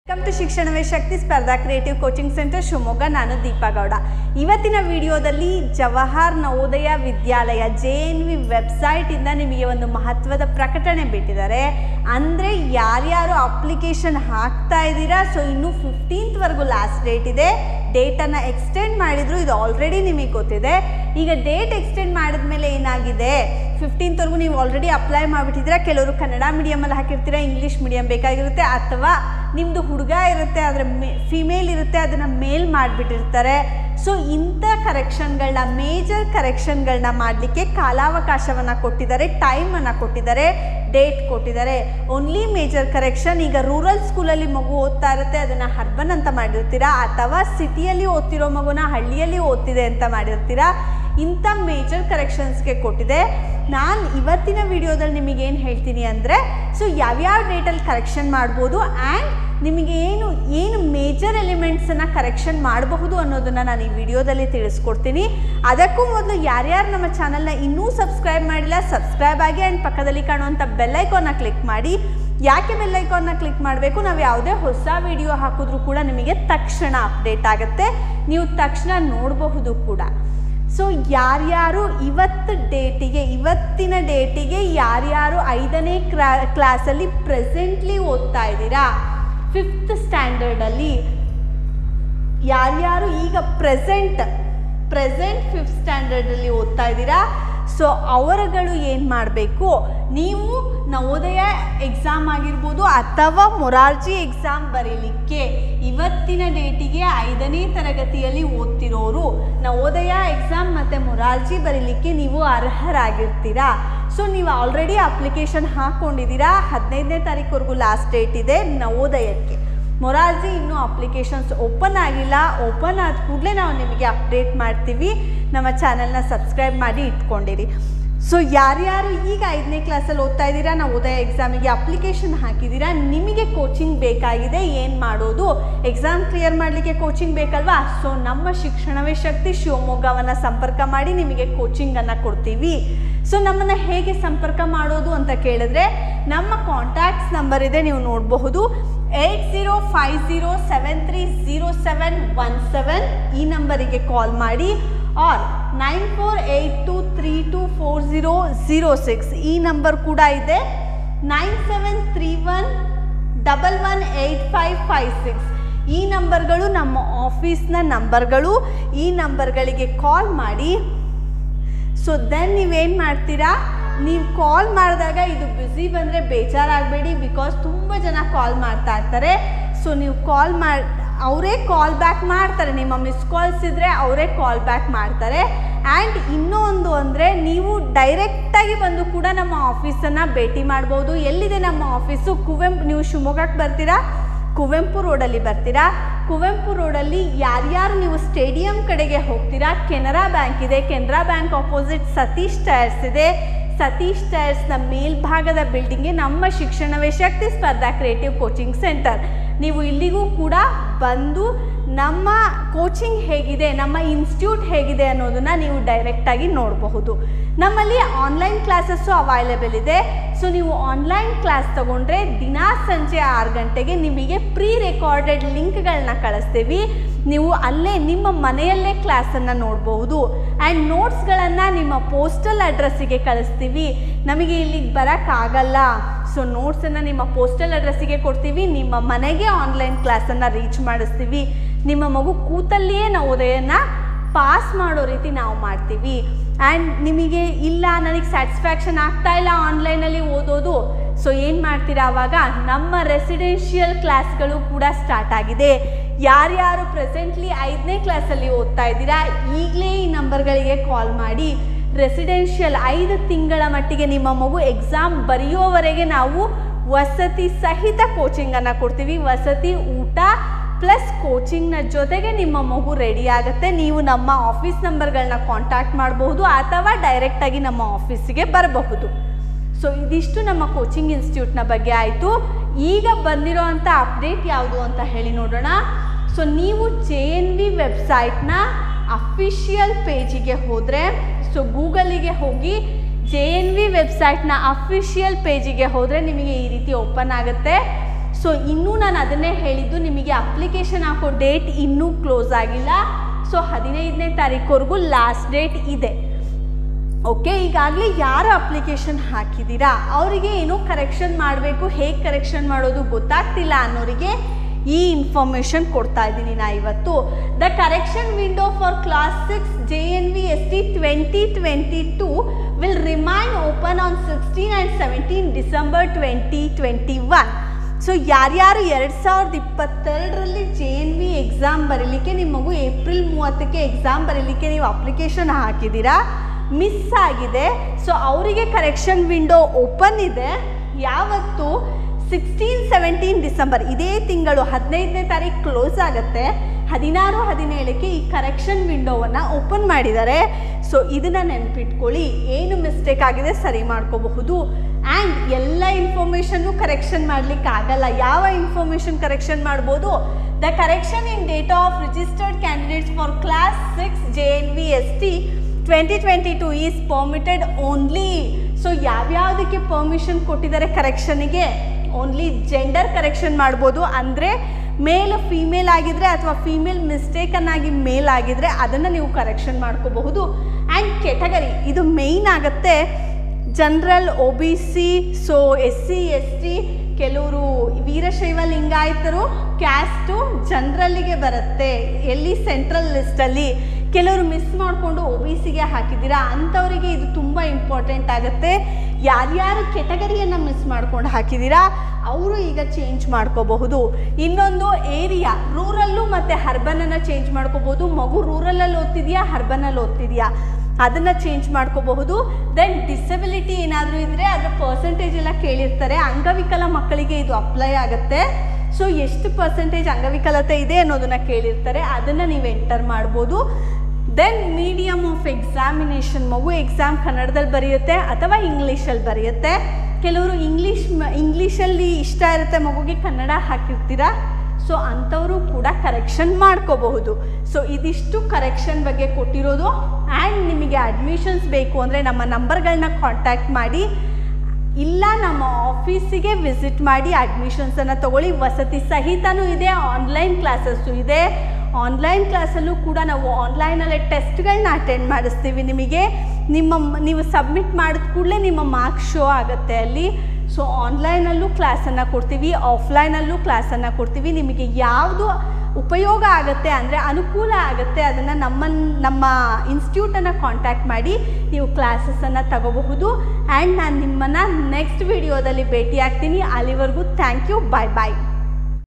welcome to ಶಿಕ್ಷಣವೇ ಶಕ್ತಿ ಸ್ಪರ್ಧಾ creative coaching centre Shivamogga ನಾನು ದೀಪಾ ಗೌಡ ಇವತ್ತಿನ ವಿಡಿಯೋದಲ್ಲಿ Jawahar Navodaya Vidyalaya J N V ವೆಬ್ಸೈಟಿಂದ ನಿಮಗೆ ಒಂದು ಮಹತ್ವದ ಪ್ರಕಟಣೆ ಬಿಟ್ಟಿದ್ದಾರೆ ಅಂದರೆ ಯಾರ್ಯಾರು ಅಪ್ಲಿಕೇಶನ್ ಹಾಕ್ತಾ ಇದ್ದೀರಾ ಸೊ ಇನ್ನೂ ಫಿಫ್ಟೀನ್ತ್ವರೆಗೂ ಲಾಸ್ಟ್ ಡೇಟ್ ಇದೆ ಡೇಟನ್ನು ಎಕ್ಸ್ಟೆಂಡ್ ಮಾಡಿದ್ರು ಇದು ಆಲ್ರೆಡಿ ನಿಮಗೆ ಗೊತ್ತಿದೆ ಈಗ ಡೇಟ್ ಎಕ್ಸ್ಟೆಂಡ್ ಮಾಡಿದ್ಮೇಲೆ ಏನಾಗಿದೆ ಫಿಫ್ಟೀನ್ತ್ವರೆಗೂ ನೀವು ಆಲ್ರೆಡಿ ಅಪ್ಲೈ ಮಾಡಿಬಿಟ್ಟಿದ್ದೀರಾ ಕೆಲವರು ಕನ್ನಡ ಮೀಡಿಯಮಲ್ಲಿ ಹಾಕಿರ್ತೀರಾ ಇಂಗ್ಲೀಷ್ ಮೀಡಿಯಮ್ ಬೇಕಾಗಿರುತ್ತೆ ಅಥವಾ ನಿಮ್ಮದು ಹುಡುಗ ಇರುತ್ತೆ ಅದರ ಮೇ ಫಿಮೇಲ್ ಇರುತ್ತೆ ಅದನ್ನು ಮೇಲ್ ಮಾಡಿಬಿಟ್ಟಿರ್ತಾರೆ ಸೊ ಇಂಥ ಕರೆಕ್ಷನ್ಗಳನ್ನ ಮೇಜರ್ ಕರೆಕ್ಷನ್ಗಳನ್ನ ಮಾಡಲಿಕ್ಕೆ ಕಾಲಾವಕಾಶವನ್ನು ಕೊಟ್ಟಿದ್ದಾರೆ ಟೈಮನ್ನು ಕೊಟ್ಟಿದ್ದಾರೆ ಡೇಟ್ ಕೊಟ್ಟಿದ್ದಾರೆ ಓನ್ಲಿ ಮೇಜರ್ ಕರೆಕ್ಷನ್ ಈಗ ರೂರಲ್ ಸ್ಕೂಲಲ್ಲಿ ಮಗು ಓದ್ತಾ ಇರುತ್ತೆ ಅದನ್ನು ಹರ್ಬನ್ ಅಂತ ಮಾಡಿರ್ತೀರಾ ಅಥವಾ ಸಿಟಿಯಲ್ಲಿ ಓದ್ತಿರೋ ಮಗುನ ಹಳ್ಳಿಯಲ್ಲಿ ಓದ್ತಿದೆ ಅಂತ ಮಾಡಿರ್ತೀರಾ ಇಂಥ ಮೇಜರ್ ಕರೆಕ್ಷನ್ಸ್ಗೆ ಕೊಟ್ಟಿದೆ ನಾನು ಇವತ್ತಿನ ವಿಡಿಯೋದಲ್ಲಿ ನಿಮಗೆ ಏನು ಹೇಳ್ತೀನಿ ಅಂದರೆ ಸೊ ಯಾವ್ಯಾವ ಡೇಟಲ್ಲಿ ಕರೆಕ್ಷನ್ ಮಾಡ್ಬೋದು ಆ್ಯಂಡ್ ನಿಮಗೆ ಏನು ಏನು ಮೇಜರ್ ಎಲಿಮೆಂಟ್ಸನ್ನು ಕರೆಕ್ಷನ್ ಮಾಡಬಹುದು ಅನ್ನೋದನ್ನು ನಾನು ಈ ವಿಡಿಯೋದಲ್ಲಿ ತಿಳಿಸ್ಕೊಡ್ತೀನಿ ಅದಕ್ಕೂ ಮೊದಲು ಯಾರ್ಯಾರು ನಮ್ಮ ಚಾನಲ್ನ ಇನ್ನೂ ಸಬ್ಸ್ಕ್ರೈಬ್ ಮಾಡಿಲ್ಲ ಸಬ್ಸ್ಕ್ರೈಬ್ ಆಗಿ ಆ್ಯಂಡ್ ಪಕ್ಕದಲ್ಲಿ ಕಾಣುವಂಥ ಬೆಲ್ಲೈಕಾನ್ನ ಕ್ಲಿಕ್ ಮಾಡಿ ಯಾಕೆ ಬೆಲ್ಲೈಕಾನ್ನ ಕ್ಲಿಕ್ ಮಾಡಬೇಕು ನಾವು ಯಾವುದೇ ಹೊಸ ವಿಡಿಯೋ ಹಾಕಿದ್ರೂ ಕೂಡ ನಿಮಗೆ ತಕ್ಷಣ ಅಪ್ಡೇಟ್ ಆಗುತ್ತೆ ನೀವು ತಕ್ಷಣ ನೋಡಬಹುದು ಕೂಡ ಸೊ ಯಾರ್ಯಾರು ಇವತ್ತು ಡೇಟಿಗೆ ಇವತ್ತಿನ ಡೇಟಿಗೆ ಯಾರ್ಯಾರು ಐದನೇ ಕ್ರಾ ಕ್ಲಾಸಲ್ಲಿ ಪ್ರೆಸೆಂಟ್ಲಿ ಓದ್ತಾ ಇದ್ದೀರಾ ಫಿಫ್ತ್ ಸ್ಟ್ಯಾಂಡರ್ಡಲ್ಲಿ ಯಾರ್ಯಾರು ಈಗ ಪ್ರೆಸೆಂಟ್ ಪ್ರೆಸೆಂಟ್ ಫಿಫ್ತ್ ಸ್ಟ್ಯಾಂಡರ್ಡಲ್ಲಿ ಓದ್ತಾ ಇದ್ದೀರಾ ಸೊ ಅವರುಗಳು ಏನು ಮಾಡಬೇಕು ನೀವು ನವೋದಯ ಎಕ್ಸಾಮ್ ಆಗಿರ್ಬೋದು ಅಥವಾ ಮೊರಾರ್ಜಿ ಎಕ್ಸಾಮ್ ಬರೀಲಿಕ್ಕೆ ಇವತ್ತಿನ ಡೇಟಿಗೆ ಐದನೇ ತರಗತಿಯಲ್ಲಿ ಓದ್ತಿರೋರು ನವೋದಯ ಎಕ್ಸಾಮ್ ಮತ್ತು ಮೊರಾರ್ಜಿ ಬರೀಲಿಕ್ಕೆ ನೀವು ಅರ್ಹರಾಗಿರ್ತೀರಾ ಸೊ ನೀವು ಆಲ್ರೆಡಿ ಅಪ್ಲಿಕೇಶನ್ ಹಾಕ್ಕೊಂಡಿದ್ದೀರಾ ಹದಿನೈದನೇ ತಾರೀಕುವರೆಗೂ ಲಾಸ್ಟ್ ಡೇಟ್ ಇದೆ ನವೋದಯಕ್ಕೆ ಮೊರಾರ್ಜಿ ಇನ್ನೂ ಅಪ್ಲಿಕೇಶನ್ಸ್ ಓಪನ್ ಆಗಿಲ್ಲ ಓಪನ್ ಆದ ಕೂಡಲೇ ನಾವು ನಿಮಗೆ ಅಪ್ಡೇಟ್ ಮಾಡ್ತೀವಿ ನಮ್ಮ ಚಾನಲ್ನ ಸಬ್ಸ್ಕ್ರೈಬ್ ಮಾಡಿ ಇಟ್ಕೊಂಡಿರಿ ಸೊ ಯಾರ್ಯಾರು ಈಗ ಐದನೇ ಕ್ಲಾಸಲ್ಲಿ ಓದ್ತಾ ಇದ್ದೀರಾ ನಾವು ಉದಯ ಎಕ್ಸಾಮಿಗೆ ಅಪ್ಲಿಕೇಶನ್ ಹಾಕಿದ್ದೀರಾ ನಿಮಗೆ ಕೋಚಿಂಗ್ ಬೇಕಾಗಿದೆ ಏನು ಮಾಡೋದು ಎಕ್ಸಾಮ್ ಕ್ಲಿಯರ್ ಮಾಡಲಿಕ್ಕೆ ಕೋಚಿಂಗ್ ಬೇಕಲ್ವಾ ಸೊ ನಮ್ಮ ಶಿಕ್ಷಣವೇ ಶಕ್ತಿ ಶಿವಮೊಗ್ಗವನ್ನು ಸಂಪರ್ಕ ಮಾಡಿ ನಿಮಗೆ ಕೋಚಿಂಗನ್ನು ಕೊಡ್ತೀವಿ ಸೊ ನಮ್ಮನ್ನು ಹೇಗೆ ಸಂಪರ್ಕ ಮಾಡೋದು ಅಂತ ಕೇಳಿದ್ರೆ ನಮ್ಮ ಕಾಂಟ್ಯಾಕ್ಟ್ಸ್ ನಂಬರ್ ಇದೆ ನೀವು ನೋಡಬಹುದು eight zero five zero seven three zero seven one seven ಈ ನಂಬರಿಗೆ ಕಾಲ್ ಮಾಡಿ or nine four eight two three two four zero zero six ಈ ನಂಬರ್ ಕೂಡ ಇದೆ nine seven three one double one eight five five six ಈ ನಂಬರ್ಗಳು ನಮ್ಮ ಆಫೀಸ್ನ ನಂಬರ್ಗಳು ಈ ನಂಬರ್ಗಳಿಗೆ ಕಾಲ್ ಮಾಡಿ ಸೊ ದೆನ್ ನೀವೇನು ಮಾಡ್ತೀರಾ ನೀವು ಕಾಲ್ ಮಾಡಿದಾಗ ಇದು ಬ್ಯುಸಿ ಬಂದರೆ ಬೇಜಾರಾಗಬೇಡಿ ಬಿಕಾಸ್ ತುಂಬ ಜನ ಕಾಲ್ ಮಾಡ್ತಾ ಇರ್ತಾರೆ ಸೊ ನೀವು ಕಾಲ್ ಮಾಡಿ ಅವರೇ ಕಾಲ್ ಬ್ಯಾಕ್ ಮಾಡ್ತಾರೆ ನಿಮ್ಮ ಮಿಸ್ ಕಾಲ್ಸ್ ಇದ್ದರೆ ಅವರೇ ಕಾಲ್ ಬ್ಯಾಕ್ ಮಾಡ್ತಾರೆ ಆ್ಯಂಡ್ ಇನ್ನೂ ಒಂದು ಅಂದರೆ ನೀವು ಡೈರೆಕ್ಟಾಗಿ ಬಂದು ಕೂಡ ನಮ್ಮ ಆಫೀಸನ್ನು ಭೇಟಿ ಮಾಡ್ಬೋದು ಎಲ್ಲಿದೆ ನಮ್ಮ ಆಫೀಸು ಕುವೆಂಪು ನೀವು ಶಿವಮೊಗ್ಗಕ್ಕೆ ಬರ್ತೀರಾ ಕುವೆಂಪು ರೋಡಲ್ಲಿ ಬರ್ತೀರಾ ಕುವೆಂಪು ರೋಡಲ್ಲಿ ಯಾರ್ಯಾರು ನೀವು ಸ್ಟೇಡಿಯಂ ಕಡೆಗೆ ಹೋಗ್ತೀರಾ ಕೆನರಾ ಬ್ಯಾಂಕ್ ಇದೆ Canara bank opposite Satish tyres ಇದೆ ಸತೀಶ್ ಟೈರ್ಸ್ನ ಮೇಲ್ಭಾಗದ ಬಿಲ್ಡಿಂಗ್ಗೆ ನಮ್ಮ ಶಿಕ್ಷಣವೇ ಶಕ್ತಿ ಸ್ಪರ್ಧಾ ಕ್ರಿಯೇಟಿವ್ ಕೋಚಿಂಗ್ ಸೆಂಟರ್ ನೀವು ಇಲ್ಲಿಗೂ ಕೂಡ ಬಂದು ನಮ್ಮ ಕೋಚಿಂಗ್ ಹೇಗಿದೆ ನಮ್ಮ ಇನ್ಸ್ಟಿಟ್ಯೂಟ್ ಹೇಗಿದೆ ಅನ್ನೋದನ್ನು ನೀವು ಡೈರೆಕ್ಟಾಗಿ ನೋಡಬಹುದು ನಮ್ಮಲ್ಲಿ ಆನ್ಲೈನ್ ಕ್ಲಾಸಸ್ಸು ಅವೈಲೇಬಲ್ ಇದೆ ಸೊ ನೀವು ಆನ್ಲೈನ್ ಕ್ಲಾಸ್ ತಗೊಂಡ್ರೆ ದಿನಾ ಸಂಜೆ ಆರು ಗಂಟೆಗೆ ನಿಮಗೆ ಪ್ರೀ ರೆಕಾರ್ಡೆಡ್ ಲಿಂಕ್ಗಳನ್ನ ಕಳಿಸ್ತೀವಿ ನೀವು ಅಲ್ಲೇ ನಿಮ್ಮ ಮನೆಯಲ್ಲೇ ಕ್ಲಾಸನ್ನು ನೋಡಬಹುದು ಆ್ಯಂಡ್ ನೋಟ್ಸ್ಗಳನ್ನು ನಿಮ್ಮ ಪೋಸ್ಟಲ್ ಅಡ್ರೆಸ್ಸಿಗೆ ಕಳಿಸ್ತೀವಿ ನಮಗೆ ಇಲ್ಲಿಗೆ ಬರೋಕ್ಕಾಗಲ್ಲ ಸೊ ನೋಟ್ಸನ್ನು ನಿಮ್ಮ ಪೋಸ್ಟಲ್ ಅಡ್ರೆಸ್ಸಿಗೆ ಕೊಡ್ತೀವಿ ನಿಮ್ಮ ಮನೆಗೆ ಆನ್ಲೈನ್ ಕ್ಲಾಸನ್ನು ರೀಚ್ ಮಾಡಿಸ್ತೀವಿ ನಿಮ್ಮ ಮಗು ಕೂತಲ್ಲಿಯೇ ನಾವು ಉದಯನ ಪಾಸ್ ಮಾಡೋ ರೀತಿ ನಾವು ಮಾಡ್ತೀವಿ ಆ್ಯಂಡ್ ನಿಮಗೆ ಇಲ್ಲ ನನಗೆ ಸ್ಯಾಟಿಸ್ಫ್ಯಾಕ್ಷನ್ ಆಗ್ತಾ ಇಲ್ಲ ಆನ್ಲೈನಲ್ಲಿ ಓದೋದು ಸೊ ಏನು ಮಾಡ್ತೀರಾ ಆವಾಗ ನಮ್ಮ ರೆಸಿಡೆನ್ಷಿಯಲ್ ಕ್ಲಾಸ್ಗಳು ಕೂಡ ಸ್ಟಾರ್ಟ್ ಆಗಿದೆ ಯಾರ್ಯಾರು ಪ್ರೆಸೆಂಟ್ಲಿ ಐದನೇ ಕ್ಲಾಸಲ್ಲಿ ಓದ್ತಾ ಇದ್ದೀರಾ ಈಗಲೇ ಈ ನಂಬರ್ಗಳಿಗೆ ಕಾಲ್ ಮಾಡಿ ರೆಸಿಡೆನ್ಷಿಯಲ್ ಐದು ತಿಂಗಳ ಮಟ್ಟಿಗೆ ನಿಮ್ಮ ಮಗು ಎಕ್ಸಾಮ್ ಬರೆಯೋವರೆಗೆ ನಾವು ವಸತಿ ಸಹಿತ ಕೋಚಿಂಗನ್ನು ಕೊಡ್ತೀವಿ ವಸತಿ ಊಟ ಪ್ಲಸ್ ಕೋಚಿಂಗ್ನ ಜೊತೆಗೆ ನಿಮ್ಮ ಮಗು ರೆಡಿ ಆಗುತ್ತೆ ನೀವು ನಮ್ಮ ಆಫೀಸ್ ನಂಬರ್ಗಳನ್ನ ಕಾಂಟ್ಯಾಕ್ಟ್ ಮಾಡಬಹುದು ಅಥವಾ ಡೈರೆಕ್ಟಾಗಿ ನಮ್ಮ ಆಫೀಸಿಗೆ ಬರಬಹುದು ಸೊ ಇದಿಷ್ಟು ನಮ್ಮ ಕೋಚಿಂಗ್ ಇನ್ಸ್ಟಿಟ್ಯೂಟ್ನ ಬಗ್ಗೆ ಆಯಿತು ಈಗ ಬಂದಿರೋ ಅಂಥ ಅಪ್ಡೇಟ್ ಯಾವುದು ಅಂತ ಹೇಳಿ ನೋಡೋಣ ಸೊ ನೀವು ಜೆ ಎನ್ ವಿ ವೆಬ್ಸೈಟ್ನ ಅಫಿಷಿಯಲ್ ಪೇಜಿಗೆ ಹೋದರೆ ಸೊ ಗೂಗಲಿಗೆ ಹೋಗಿ ಜೆ ಎನ್ ವಿ ವೆಬ್ಸೈಟ್ನ ಅಫಿಷಿಯಲ್ ಪೇಜಿಗೆ ಹೋದರೆ ನಿಮಗೆ ಈ ರೀತಿ ಓಪನ್ ಆಗುತ್ತೆ ಸೊ ಇನ್ನೂ ನಾನು ಅದನ್ನೇ ಹೇಳಿದ್ದು ನಿಮಗೆ ಅಪ್ಲಿಕೇಶನ್ ಹಾಕೋ ಡೇಟ್ ಇನ್ನೂ ಕ್ಲೋಸ್ ಆಗಿಲ್ಲ ಸೊ ಹದಿನೈದನೇ ತಾರೀಕುವರೆಗೂ ಲಾಸ್ಟ್ ಡೇಟ್ ಇದೆ ಓಕೆ ಈಗಾಗಲೇ ಯಾರು ಅಪ್ಲಿಕೇಶನ್ ಹಾಕಿದ್ದೀರಾ ಅವರಿಗೆ ಏನೋ ಕರೆಕ್ಷನ್ ಮಾಡಬೇಕು ಹೇಗೆ ಕರೆಕ್ಷನ್ ಮಾಡೋದು ಗೊತ್ತಾಗ್ತಿಲ್ಲ ಅನ್ನೋರಿಗೆ ಈ ಇನ್ಫಾರ್ಮೇಷನ್ ಕೊಡ್ತಾ ಇದ್ದೀನಿ ನಾ ಇವತ್ತು the correction window for class six J N V S T twenty twenty two will remain open on sixteen and seventeen December twenty twenty one so ಯಾರ್ಯಾರು ಎರಡು ಸಾವಿರದ ಇಪ್ಪತ್ತೆರಡರಲ್ಲಿ ಜೆ ಎನ್ ವಿ ಎಕ್ಸಾಮ್ ಬರೀಲಿಕ್ಕೆ ನಿಮ್ಮ ಮಗು ಏಪ್ರಿಲ್ ಮೂವತ್ತಕ್ಕೆ exam ಬರೀಲಿಕ್ಕೆ ನೀವು ಅಪ್ಲಿಕೇಶನ್ ಹಾಕಿದ್ದೀರಾ ಮಿಸ್ ಆಗಿದೆ ಸೊ ಅವರಿಗೆ ಕರೆಕ್ಷನ್ ವಿಂಡೋ ಓಪನ್ ಇದೆ ಯಾವತ್ತು ಸಿಕ್ಸ್ಟೀನ್ ಸೆವೆಂಟೀನ್ ಡಿಸೆಂಬರ್ ಇದೇ ತಿಂಗಳು ಹದಿನೈದನೇ ತಾರೀಕು ಕ್ಲೋಸ್ ಆಗುತ್ತೆ ಹದಿನಾರು ಹದಿನೇಳಕ್ಕೆ ಈ ಕರೆಕ್ಷನ್ ವಿಂಡೋವನ್ನು ಓಪನ್ ಮಾಡಿದ್ದಾರೆ ಸೊ ಇದನ್ನು ನೆನ್ಪಿಟ್ಕೊಳ್ಳಿ ಏನು ಮಿಸ್ಟೇಕ್ ಆಗಿದೆ ಸರಿ ಮಾಡ್ಕೋಬಹುದು ಆ್ಯಂಡ್ ಎಲ್ಲ ಇನ್ಫಾರ್ಮೇಷನ್ನು ಕರೆಕ್ಷನ್ ಮಾಡಲಿಕ್ಕೆ ಆಗಲ್ಲ ಯಾವ ಇನ್ಫಾರ್ಮೇಷನ್ ಕರೆಕ್ಷನ್ ಮಾಡ್ಬೋದು the correction in data of registered candidates for class six J N V S T twenty twenty two is permitted only so ಯಾವ್ಯಾವುದಕ್ಕೆ ಪರ್ಮಿಷನ್ ಕೊಟ್ಟಿದ್ದಾರೆ ಕರೆಕ್ಷನಿಗೆ ಓನ್ಲಿ ಜೆಂಡರ್ ಕರೆಕ್ಷನ್ ಮಾಡ್ಬೋದು ಅಂದರೆ ಮೇಲ್ ಫೀಮೇಲ್ ಆಗಿದ್ರೆ ಅಥವಾ ಫೀಮೇಲ್ ಮಿಸ್ಟೇಕನ್ನಾಗಿ ಮೇಲ್ ಆಗಿದ್ರೆ ಅದನ್ನು ನೀವು ಕರೆಕ್ಷನ್ ಮಾಡ್ಕೋಬಹುದು ಆ್ಯಂಡ್ ಕೆಟಗರಿ ಇದು ಮೇಯ್ನ್ ಆಗುತ್ತೆ general O B C so S C S T ಕೆಲವರು ವೀರಶೈವ ಲಿಂಗಾಯತರು ಕ್ಯಾಸ್ಟು ಜನರಲ್ಲಿಗೆ ಬರುತ್ತೆ ಎಲ್ಲಿ ಸೆಂಟ್ರಲ್ ಲಿಸ್ಟಲ್ಲಿ ಕೆಲವರು ಮಿಸ್ ಮಾಡಿಕೊಂಡು ಒ ಬಿ ಸಿಗೆ ಹಾಕಿದ್ದೀರಾ ಅಂಥವರಿಗೆ ಇದು ತುಂಬ ಇಂಪಾರ್ಟೆಂಟ್ ಆಗುತ್ತೆ ಯಾರ್ಯಾರು ಕೆಟಗರಿಯನ್ನು ಮಿಸ್ ಮಾಡ್ಕೊಂಡು ಹಾಕಿದ್ದೀರಾ ಅವರು ಈಗ ಚೇಂಜ್ ಮಾಡ್ಕೋಬಹುದು ಇನ್ನೊಂದು ಏರಿಯಾ ರೂರಲ್ಲು ಮತ್ತು ಹರ್ಬನನ್ನು ಚೇಂಜ್ ಮಾಡ್ಕೋಬೋದು ಮಗು ರೂರಲಲ್ಲಿ ಓದ್ತಿದೆಯಾ ಹರ್ಬನಲ್ಲಿ ಓದ್ತಿದೆಯಾ ಅದನ್ನು ಚೇಂಜ್ ಮಾಡ್ಕೋಬಹುದು ದೆನ್ ಡಿಸಬಿಲಿಟಿ ಏನಾದರೂ ಇದ್ದರೆ ಅದರ ಪರ್ಸೆಂಟೇಜ್ ಎಲ್ಲ ಕೇಳಿರ್ತಾರೆ ಅಂಗವಿಕಲ ಮಕ್ಕಳಿಗೆ ಇದು ಅಪ್ಲೈ ಆಗುತ್ತೆ ಸೊ ಎಷ್ಟು ಪರ್ಸೆಂಟೇಜ್ ಅಂಗವಿಕಲತೆ ಇದೆ ಅನ್ನೋದನ್ನು ಕೇಳಿರ್ತಾರೆ ಅದನ್ನು ನೀವು ಎಂಟರ್ ಮಾಡ್ಬೋದು ದೆನ್ ಮೀಡಿಯಮ್ ಆಫ್ ಎಕ್ಸಾಮಿನೇಷನ್ ಮಗು ಎಕ್ಸಾಮ್ ಕನ್ನಡದಲ್ಲಿ ಬರೆಯುತ್ತೆ ಅಥವಾ ಇಂಗ್ಲೀಷಲ್ಲಿ ಬರೆಯುತ್ತೆ ಕೆಲವರು ಇಂಗ್ಲೀಷ್ ಇಂಗ್ಲೀಷಲ್ಲಿ ಇಷ್ಟ ಇರುತ್ತೆ ಮಗುಗೆ ಕನ್ನಡ ಹಾಕಿರ್ತೀರಾ ಸೊ ಅಂಥವರು ಕೂಡ ಕರೆಕ್ಷನ್ ಮಾಡ್ಕೋಬಹುದು ಸೊ ಇದಿಷ್ಟು ಕರೆಕ್ಷನ್ ಬಗ್ಗೆ ಕೊಟ್ಟಿರೋದು ಆ್ಯಂಡ್ ನಿಮಗೆ ಅಡ್ಮಿಷನ್ಸ್ ಬೇಕು ಅಂದರೆ ನಮ್ಮ ನಂಬರ್ಗಳನ್ನ ಕಾಂಟ್ಯಾಕ್ಟ್ ಮಾಡಿ ಇಲ್ಲ ನಮ್ಮ ಆಫೀಸಿಗೆ ವಿಸಿಟ್ ಮಾಡಿ ಅಡ್ಮಿಷನ್ಸನ್ನು ತಗೊಳ್ಳಿ ವಸತಿ ಸಹಿತನೂ ಇದೆ ಆನ್ಲೈನ್ ಕ್ಲಾಸಸ್ಸು ಇದೆ ಆನ್ಲೈನ್ ಕ್ಲಾಸಲ್ಲೂ ಕೂಡ ನಾವು ಆನ್ಲೈನಲ್ಲೇ ಟೆಸ್ಟ್ಗಳನ್ನ ಅಟೆಂಡ್ ಮಾಡಿಸ್ತೀವಿ ನಿಮಗೆ ನಿಮ್ಮ ನೀವು ಸಬ್ಮಿಟ್ ಮಾಡಿದ ಕೂಡಲೇ ನಿಮ್ಮ ಮಾರ್ಕ್ಸ್ ಶೋ ಆಗುತ್ತೆ ಅಲ್ಲಿ ಸೊ ಆನ್ಲೈನಲ್ಲೂ ಕ್ಲಾಸನ್ನು ಕೊಡ್ತೀವಿ ಆಫ್ಲೈನಲ್ಲೂ ಕ್ಲಾಸನ್ನು ಕೊಡ್ತೀವಿ ನಿಮಗೆ ಯಾವುದು ಉಪಯೋಗ ಆಗುತ್ತೆ ಅಂದರೆ ಅನುಕೂಲ ಆಗುತ್ತೆ ಅದನ್ನು ನಮ್ಮ ನಮ್ಮ ಇನ್ಸ್ಟಿಟ್ಯೂಟನ್ನು ಕಾಂಟ್ಯಾಕ್ಟ್ ಮಾಡಿ ನೀವು ಕ್ಲಾಸಸನ್ನು ತಗೋಬಹುದು ಆ್ಯಂಡ್ ನಾನು ನಿಮ್ಮನ್ನು ನೆಕ್ಸ್ಟ್ ವಿಡಿಯೋದಲ್ಲಿ ಭೇಟಿ ಆಗ್ತೀನಿ ಅಲ್ಲಿವರೆಗೂ ಥ್ಯಾಂಕ್ ಯು ಬಾಯ್ ಬಾಯ್